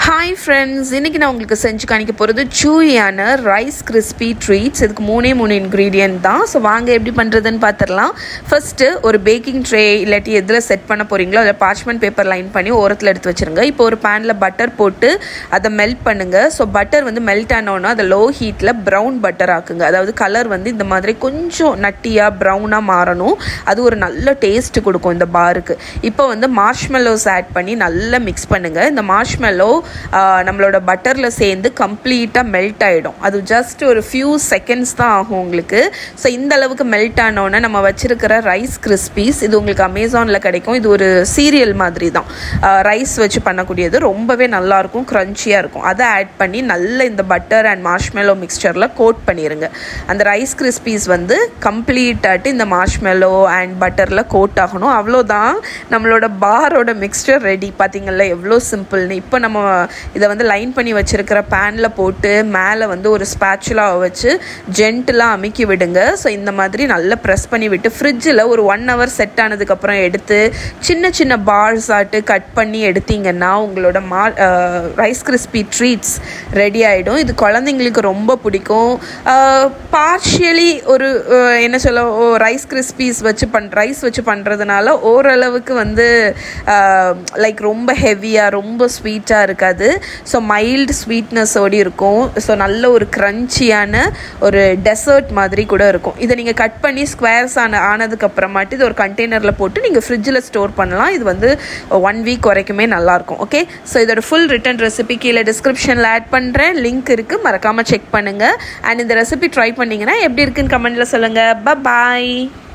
hi friends இன்றைக்கி நான் உங்களுக்கு செஞ்சு காணிக்க போகிறது சூயான ரைஸ் கிறிஸ்பி ட்ரீட்ஸ் இதுக்கு மூணே மூணு இன்க்ரீடியன்ட் தான் ஸோ வாங்க எப்படி பண்ணுறதுன்னு பார்த்துடலாம் ஃபஸ்ட்டு ஒரு பேக்கிங் ட்ரே இல்லாட்டி எதில் செட் பண்ண போகிறீங்களோ அதில் பார்ச்மெண்ட் பேப்பர் லைன் பண்ணி ஓரத்தில் எடுத்து வச்சுருங்க இப்போ ஒரு பேனில் பட்டர் போட்டு அதை மெல்ட் பண்ணுங்கள் ஸோ பட்டர் வந்து மெல்ட் ஆனோன்னா அதை லோ ஹீட்டில் ப்ரௌன் பட்டர் ஆக்குங்க அதாவது கலர் வந்து இந்த மாதிரி கொஞ்சம் நட்டியாக ப்ரௌனாக மாறணும் அது ஒரு நல்ல டேஸ்ட் கொடுக்கும் இந்த பாருக்கு இப்போ வந்து மார்ஷ்மெல்லோஸ் ஆட் பண்ணி நல்லா மிக்ஸ் பண்ணுங்கள் இந்த மார்ஷ்மெல்லோ நம்மளோட பட்டரில் சேர்ந்து கம்ப்ளீட்டாக மெல்ட் ஆகிடும் அது ஜஸ்ட் ஒரு ஃபியூ செகண்ட்ஸ் தான் ஆகும் உங்களுக்கு ஸோ இந்த அளவுக்கு மெல்ட் ஆனோடனே நம்ம வச்சிருக்கிற ரைஸ் கிறிஸ்பீஸ் இது உங்களுக்கு அமேசானில் கிடைக்கும் இது ஒரு சீரியல் மாதிரி தான் ரைஸ் வச்சு பண்ணக்கூடியது ரொம்பவே நல்லாயிருக்கும் க்ரன்ச்சியாக இருக்கும் அதை ஆட் பண்ணி நல்ல இந்த பட்டர் அண்ட் மார்ஷ்மெல்லோ மிக்சரில் கோட் பண்ணிடுங்க அந்த ரைஸ் கிறிஸ்பீஸ் வந்து கம்ப்ளீட்டாட்டு இந்த மார்ஷ்மெல்லோ அண்ட் பட்டரில் கோட் ஆகணும் அவ்வளோதான் நம்மளோட பாரோட மிக்சர் ரெடி பார்த்தீங்களா எவ்வளோ சிம்பிள்னு இப்போ நம்ம இதை வந்து லைன் பண்ணி வச்சுருக்கிற பேனில் போட்டு மேலே வந்து ஒரு ஸ்பேச்சுலாக வச்சு ஜென்டலாக அமுக்கி விடுங்க ஸோ இந்த மாதிரி நல்லா ப்ரெஸ் பண்ணி விட்டு ஃப்ரிட்ஜில் ஒரு ஒன் ஹவர் செட் ஆனதுக்கப்புறம் எடுத்து சின்ன சின்ன பார்ஸ் ஆட்டு கட் பண்ணி எடுத்தீங்கன்னா உங்களோட மா ரைஸ் கிறிஸ்பி ட்ரீட்ஸ் ரெடி ஆகிடும் இது குழந்தைங்களுக்கு ரொம்ப பிடிக்கும் பார்ஷியலி ஒரு என்ன சொல்ல ரைஸ் கிறிஸ்பீஸ் வச்சு பண் ரைஸ் வச்சு பண்ணுறதுனால ஓரளவுக்கு வந்து லைக் ரொம்ப ஹெவியாக ரொம்ப ஸ்வீட்டாக இருக்காது ஸோ மைல்டு ஸ்வீட்னஸோடு இருக்கும் ஸோ நல்ல ஒரு க்ரன்ச்சியான ஒரு டெசர்ட் மாதிரி கூட இருக்கும் இதை நீங்கள் கட் பண்ணி ஸ்கொயர்ஸ் ஆன ஆனதுக்கப்புறமாட்டு இது ஒரு கண்டெய்னரில் போட்டு நீங்கள் ஃப்ரிட்ஜில் ஸ்டோர் பண்ணலாம் இது வந்து ஒன் வீக் வரைக்குமே நல்லாயிருக்கும் ஓகே ஸோ இதோட ஃபுல் ரிட்டன் ரெசிபி கீழே டிஸ்கிரிப்ஷனில் ஆட் பண்ணுறேன் லிங்க் இருக்குது மறக்காமல் செக் பண்ணுங்கள் அண்ட் இந்த ரெசிபி ட்ரை பண்ணிங்கன்னா எப்படி இருக்குன்னு கமெண்ட்டில் சொல்லுங்கள் ப பாய்